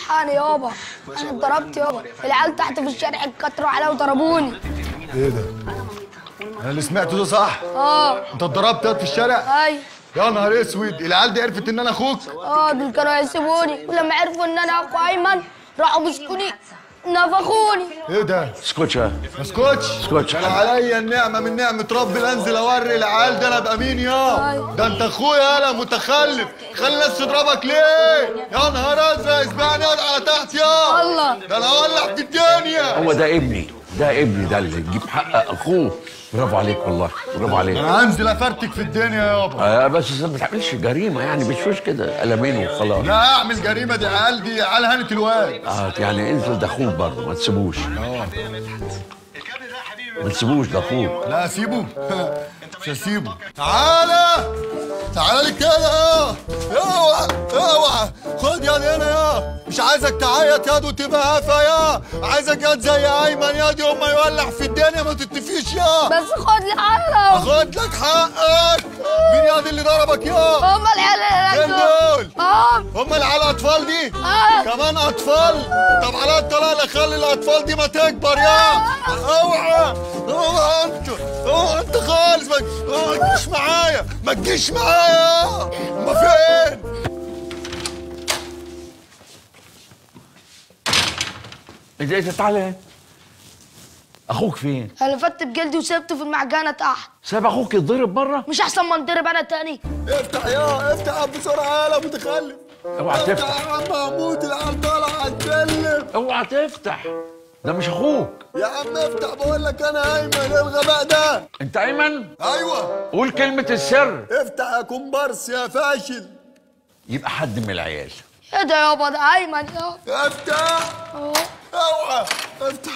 الحقني يابا انا اتضربت يابا العيال تحت في الشارع اتكتروا عليا وضربوني ايه ده؟ انا اللي سمعته ده صح؟ اه انت اتضربت ياض في الشارع؟ اي يا نهار اسود العيال دي عرفت ان انا اخوك؟ اه دول كانوا هيسيبوني ولما عرفوا ان انا اخو ايمن راحوا مسكوني نفخوني ايه ده؟ اسكتش يا ما اسكتش اسكتش. انا عليا النعمه من نعمه ربي لا انزل اوري العيال ده انا ابقى مين يا أيوة. ده انت اخويا انا متخلف خلي الناس تضربك ليه يا نهار ازرق اسمعني اقعد على تحت يا الله. ده انا اولع في الدنيا هو ده ابني ده ابني ده اللي يجيب حق اخوه برافو عليك والله برافو عليك انا هنزل افرتك في الدنيا يابا آه بس ما تعملش جريمه يعني بشوش كده قلمين وخلاص لا اعمل جريمه دي عيال دي عيال هانت الواد اه يعني انزل ده اخوك برضه ما تسيبوش ما تسيبوش ده اخوك لا اسيبه مش هسيبه تعالى تعالى لي كده اه اوعى اوعى خد يا دي هنا يا مش عايزك تعيط يا دي وتبقى قافه يا عايزك يا زي ايمن يا دي وما يولع في الدنيا ما تتفيش يا بس خد لي علم خد لك حقك مين يا دي اللي ضربك يا هما العيال اللي فين هناك دول اه هم العيال اطفال دي آه. كمان اطفال طب على الطلاق خلي الاطفال دي ما تكبر يا اوعى اوعى انت اوعى انت خالص ما اوعى ما تجيش معايا ما تجيش معايا ما فين انت انت تعالى هنا. اخوك فين انا فت بجلدي وسبته في المعجنه تحت ساب اخوك يتضرب بره مش احسن ما انضرب انا تاني افتح يا افتح بسرعه يا متخلف اوعى افتح تفتح يا عم هموت العيال طالعه هتكلم اوعى تفتح ده مش اخوك يا عم افتح بقول لك انا ايمن ايه الغباء ده انت ايمن ايوه قول كلمه السر افتح يا كومبارس يا فاشل يبقى حد من العيال ايه ده يابا ده ايمن يابا افتح اه اوعى افتح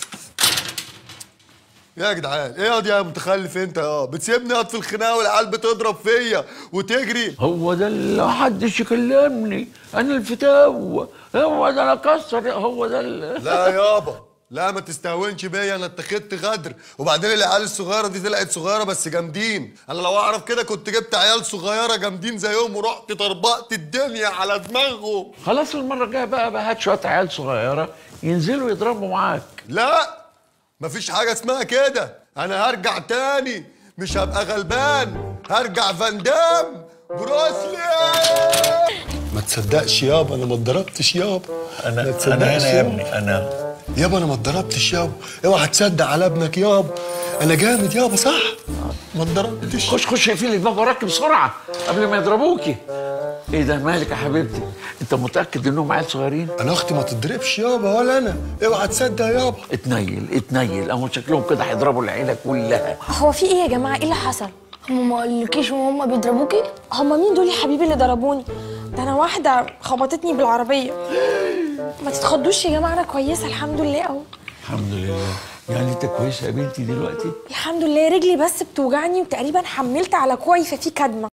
يا جدعان ايه ياض يا متخلف انت يا بتسيبني اقعد في الخناقه والعيال بتضرب فيا وتجري هو ده اللي محدش يكلمني انا الفتاوة هو ده انا كسر هو ده اللي لا يابا لا ما تستهونش بيا انا اتخذت غدر وبعدين العيال الصغيره دي طلعت صغيره بس جامدين انا لو اعرف كده كنت جبت عيال صغيره جامدين زيهم ورحت طربقت الدنيا على دماغهم خلاص المره الجايه بقى بقى هات شويه عيال صغيره ينزلوا يضربوا معاك لا مفيش حاجة اسمها كده أنا هرجع تاني مش هبقى غلبان هرجع فاندام بروسلي ما تصدقش يابا أنا ما اتضربتش يابا ما تصدقش انا يابا أنا ما اتضربتش يابا اوعى تصدق على ابنك يابا أنا جامد يابا صح ما اتضربتش خش خش اقفلي الباب وراك بسرعه قبل ما يضربوكي ايه ده مالك يا حبيبتي انت متاكد انهم عيال صغيرين أنا أختي ما تضربش يابا ولا أنا اوعى تصدق يابا اتنيل اتنيل اهو شكلهم كده هيضربوا العيله كلها هو في ايه يا جماعه ايه اللي حصل هما ما قالكيش وهما بيضربوكي هما مين دول يا حبيبي اللي ضربوني ده انا واحده خبطتني بالعربيه ما تتخضوش يا جماعه انا كويسه الحمد لله اهو الحمد لله يعني انت كويسه يا بنتي دلوقتي الحمد لله رجلي بس بتوجعني وتقريبا حملت على كوعي ففي كدمه